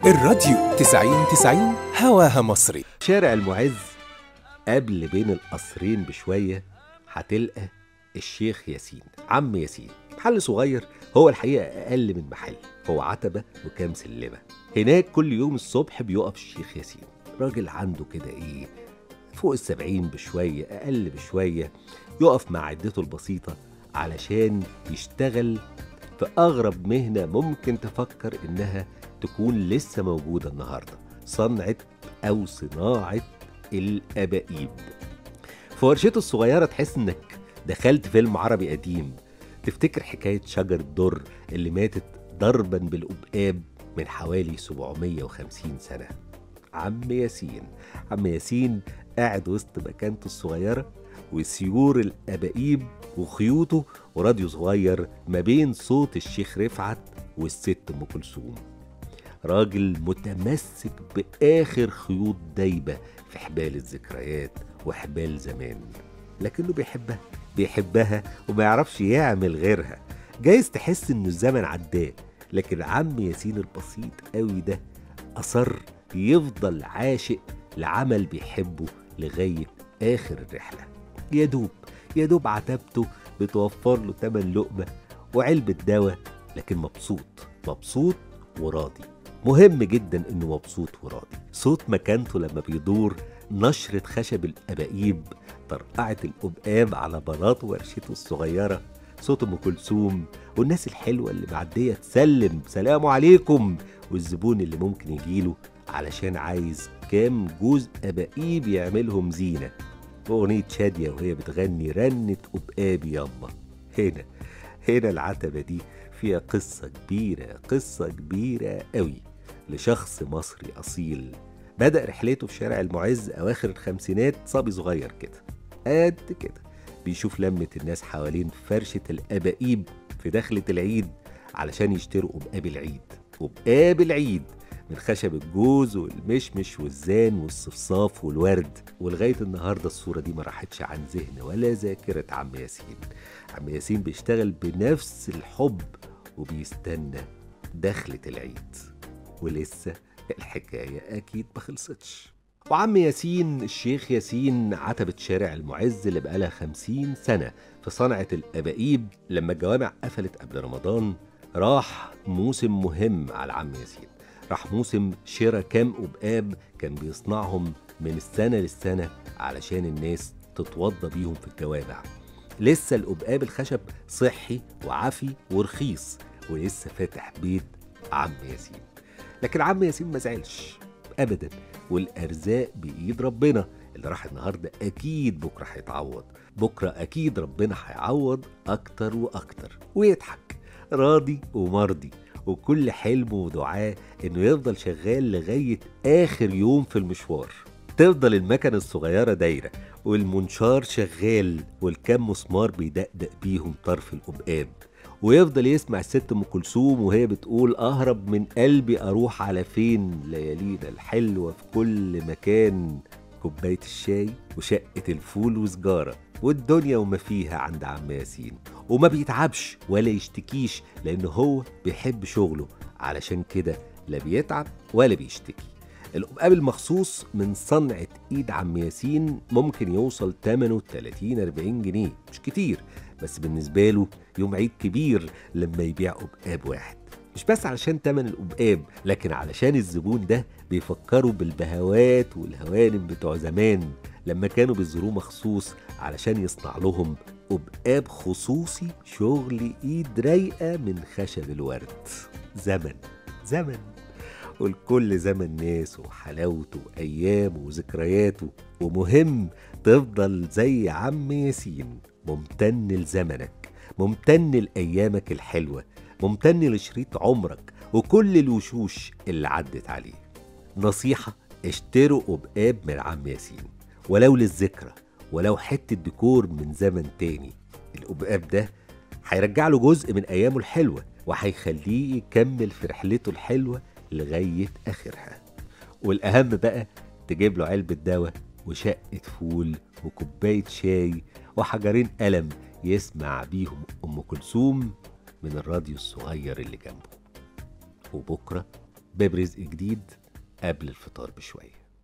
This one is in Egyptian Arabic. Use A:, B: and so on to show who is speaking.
A: الراديو 90 90 هواها مصري
B: شارع المعز قبل بين القصرين بشوية هتلقى الشيخ ياسين عم ياسين محل صغير هو الحقيقة أقل من محل هو عتبة وكام سلمة هناك كل يوم الصبح بيقف الشيخ ياسين راجل عنده كده إيه فوق السبعين بشوية أقل بشوية يقف مع عدته البسيطة علشان يشتغل في أغرب مهنة ممكن تفكر إنها تكون لسه موجودة النهاردة صنعة أو صناعة الأبائيب في ورشته الصغيرة تحس إنك دخلت فيلم عربي قديم تفتكر حكاية شجر الدر اللي ماتت ضربا بالأبقاب من حوالي 750 سنة عم ياسين عم ياسين قاعد وسط مكانته الصغيرة وسيور الأبائيب وخيوطه وراديو صغير ما بين صوت الشيخ رفعت والست أم كلثوم راجل متمسك بآخر خيوط دايبة في حبال الذكريات وحبال زمان لكنه بيحبها بيحبها وما يعرفش يعمل غيرها جايز تحس انه الزمن عداه لكن عم ياسين البسيط قوي ده أصر يفضل عاشق لعمل بيحبه لغاية آخر الرحلة يا دوب يا دوب عتبته بتوفر له تمن لقمة وعلبة دواء لكن مبسوط مبسوط وراضي مهم جدا انه مبسوط وراضي صوت مكانته لما بيدور نشرة خشب الأبائيب طرقعة القبقاب على بلاط ورشته الصغيرة صوت أم كلثوم والناس الحلوة اللي معدية تسلم سلام عليكم والزبون اللي ممكن يجيله علشان عايز كام جوز أبائيب يعملهم زينة أغنية شادية وهي بتغني رنة قبقابي ياما هنا هنا العتبة دي فيها قصة كبيرة قصة كبيرة قوي لشخص مصري أصيل بدأ رحلته في شارع المعز أواخر الخمسينات صبي صغير كده قد كده بيشوف لمة الناس حوالين فرشة الأبائيب في دخلة العيد علشان يشتروا قبقاب العيد قبقاب العيد من خشب الجوز والمشمش والزان والصفصاف والورد ولغاية النهاردة الصورة دي ما راحتش عن ذهن ولا ذاكرة عم ياسين عم ياسين بيشتغل بنفس الحب وبيستنى دخلة العيد ولسه الحكاية أكيد ما خلصتش وعم ياسين الشيخ ياسين عتبة شارع المعز اللي بقالها خمسين سنة في صنعة الأبائيب لما الجوامع قفلت قبل رمضان راح موسم مهم على عم ياسين راح موسم شراء كام قبقاب كان بيصنعهم من السنة للسنة علشان الناس تتوضى بيهم في الجوامع لسه القبقاب الخشب صحي وعافي ورخيص ولسه فاتح بيت عم ياسين لكن عم ياسين ما زعلش ابدا والارزاق بايد ربنا اللي راح النهارده اكيد بكره هيتعوض بكره اكيد ربنا هيعوض اكتر واكتر ويضحك راضي ومرضي وكل حلمه ودعاه انه يفضل شغال لغايه اخر يوم في المشوار تفضل المكنة الصغيرة دايرة والمنشار شغال والكم مسمار بيدقدق بيهم طرف القبقاب ويفضل يسمع الست ام كلثوم وهي بتقول اهرب من قلبي اروح على فين ليالينا الحلوه في كل مكان كوبايه الشاي وشقه الفول وسجاره والدنيا وما فيها عند عم ياسين وما بيتعبش ولا يشتكيش لان هو بيحب شغله علشان كده لا بيتعب ولا بيشتكي القبقاب المخصوص من صنعة ايد عم ياسين ممكن يوصل ثمنه 30 40 جنيه مش كتير بس بالنسبة له يوم عيد كبير لما يبيع قبقاب واحد مش بس علشان تمن القبقاب لكن علشان الزبون ده بيفكروا بالبهوات والهوانم بتوع زمان لما كانوا بيزوروه مخصوص علشان يصنع لهم قبقاب خصوصي شغل ايد رايقة من خشب الورد زمن زمن والكل زمن ناس وحلاوته وأيامه وذكرياته ومهم تفضل زي عم ياسين ممتن لزمنك ممتن لأيامك الحلوة ممتن لشريط عمرك وكل الوشوش اللي عدت عليه نصيحة اشتروا قبقاب من عم ياسين ولو للذكرى ولو حتة ديكور من زمن تاني القبقاب ده هيرجع له جزء من أيامه الحلوة وهيخليه يكمل في رحلته الحلوة لغاية آخرها والأهم بقى تجيب له علبة دواء وشقة فول وكوباية شاي وحجرين قلم يسمع بيهم أم كلثوم من الراديو الصغير اللي جنبه وبكرة باب رزق جديد قبل الفطار بشويه